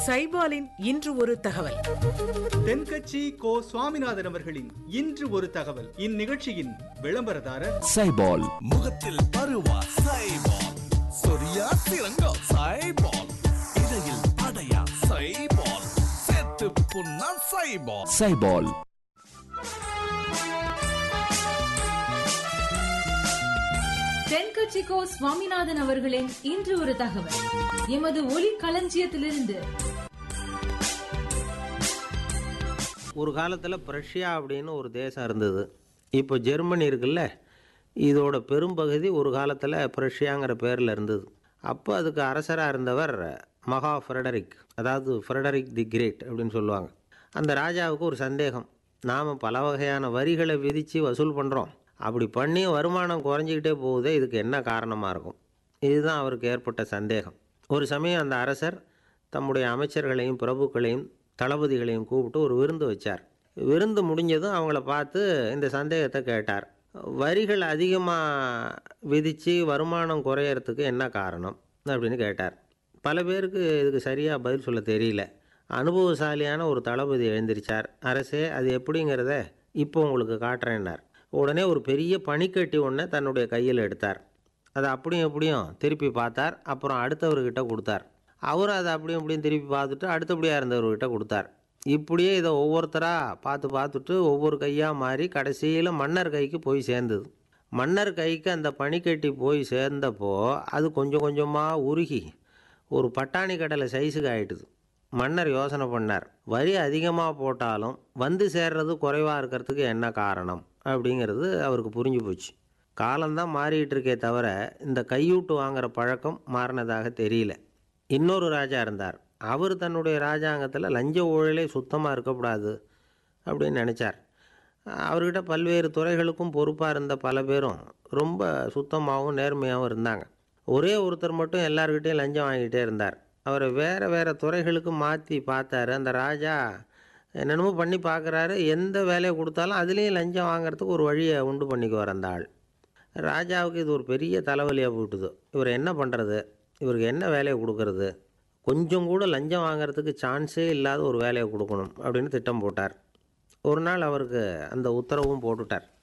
சைபாலின் இன்று ஒரு தகவல் தென்கட்சி கோ சுவாமிநாதன் அவர்களின் இன்று ஒரு தகவல் இந்நிகழ்ச்சியின் விளம்பரதாரர் சைபால் முகத்தில் பருவா சைபால் சொரியா சிறங்கா சைபால் இடையில் அடையா சைபால் சேர்த்து புண்ணா சைபால் சைபால் தென்கட்சிக்கோ சுவாமிநாதன் அவர்களின் இன்று ஒரு தகவல் எமது ஒளி களஞ்சியத்திலிருந்து ஒரு காலத்தில் பிரஷ்யா அப்படின்னு ஒரு தேசம் இருந்தது இப்போ ஜெர்மனி இருக்குல்ல இதோட பெரும்பகுதி ஒரு காலத்தில் பிரஷ்யாங்கிற பேரில் இருந்தது அப்போ அதுக்கு அரசராக இருந்தவர் மகா ஃப்ரெடரிக் அதாவது ஃப்ரெடரிக் தி கிரேட் அப்படின்னு சொல்லுவாங்க அந்த ராஜாவுக்கு ஒரு சந்தேகம் நாம் பல வகையான வரிகளை விதித்து வசூல் பண்ணுறோம் அப்படி பண்ணி வருமானம் குறைஞ்சிக்கிட்டே போகுதே இதுக்கு என்ன காரணமாக இருக்கும் இதுதான் அவருக்கு ஏற்பட்ட சந்தேகம் ஒரு சமயம் அந்த அரசர் தம்முடைய அமைச்சர்களையும் பிரபுக்களையும் தளபதிகளையும் கூப்பிட்டு ஒரு விருந்து வச்சார் விருந்து முடிஞ்சதும் அவங்கள பார்த்து இந்த சந்தேகத்தை கேட்டார் வரிகள் அதிகமாக விதித்து வருமானம் குறையறதுக்கு என்ன காரணம் அப்படின்னு கேட்டார் பல பேருக்கு இதுக்கு சரியாக பதில் சொல்ல தெரியல அனுபவசாலியான ஒரு தளபதி எழுந்திருச்சார் அரசே அது எப்படிங்கிறத இப்போ உங்களுக்கு காட்டுறேன்னார் உடனே ஒரு பெரிய பனிக்கட்டி ஒன்றை தன்னுடைய கையில் எடுத்தார் அதை அப்படியும் எப்படியும் திருப்பி பார்த்தார் அப்புறம் அடுத்தவர்கிட்ட கொடுத்தார் அவரும் அதை அப்படியும் இப்படியும் திருப்பி பார்த்துட்டு அடுத்தபடியாக இருந்தவர்கிட்ட கொடுத்தார் இப்படியே இதை ஒவ்வொருத்தராக பார்த்து பார்த்துட்டு ஒவ்வொரு கையாக மாறி கடைசியில் மன்னர் கைக்கு போய் சேர்ந்தது மன்னர் கைக்கு அந்த பனிக்கட்டி போய் சேர்ந்தப்போ அது கொஞ்சம் கொஞ்சமாக உருகி ஒரு பட்டாணி கடலை சைஸுக்கு ஆயிட்டுது மன்னர் யோசனை பண்ணார் வரி அதிகமாக போட்டாலும் வந்து சேர்றது குறைவாக இருக்கிறதுக்கு என்ன காரணம் அப்படிங்கிறது அவருக்கு புரிஞ்சு போச்சு காலம்தான் மாறிட்டு இருக்கே தவிர இந்த கையூட்டு வாங்குற பழக்கம் மாறினதாக தெரியல இன்னொரு ராஜா இருந்தார் அவர் தன்னுடைய ராஜாங்கத்தில் லஞ்ச ஊழலே சுத்தமாக இருக்கக்கூடாது அப்படின்னு நினச்சார் அவர்கிட்ட பல்வேறு துறைகளுக்கும் பொறுப்பாக இருந்த பல பேரும் ரொம்ப சுத்தமாகவும் நேர்மையாகவும் இருந்தாங்க ஒரே ஒருத்தர் மட்டும் எல்லார்கிட்டையும் லஞ்சம் வாங்கிட்டே இருந்தார் அவரை வேறு வேறு துறைகளுக்கு மாற்றி பார்த்தாரு அந்த ராஜா என்னென்னமோ பண்ணி பார்க்குறாரு எந்த வேலையை கொடுத்தாலும் அதுலேயும் லஞ்சம் வாங்குறதுக்கு ஒரு வழியை உண்டு பண்ணிக்குவார் அந்த ஆள் ராஜாவுக்கு இது ஒரு பெரிய தலைவலியாக போட்டுது இவர் என்ன பண்ணுறது இவருக்கு என்ன வேலையை கொடுக்கறது கொஞ்சம் கூட லஞ்சம் வாங்குறதுக்கு சான்ஸே இல்லாத ஒரு வேலையை கொடுக்கணும் அப்படின்னு திட்டம் போட்டார் ஒரு நாள் அவருக்கு அந்த உத்தரவும் போட்டுட்டார்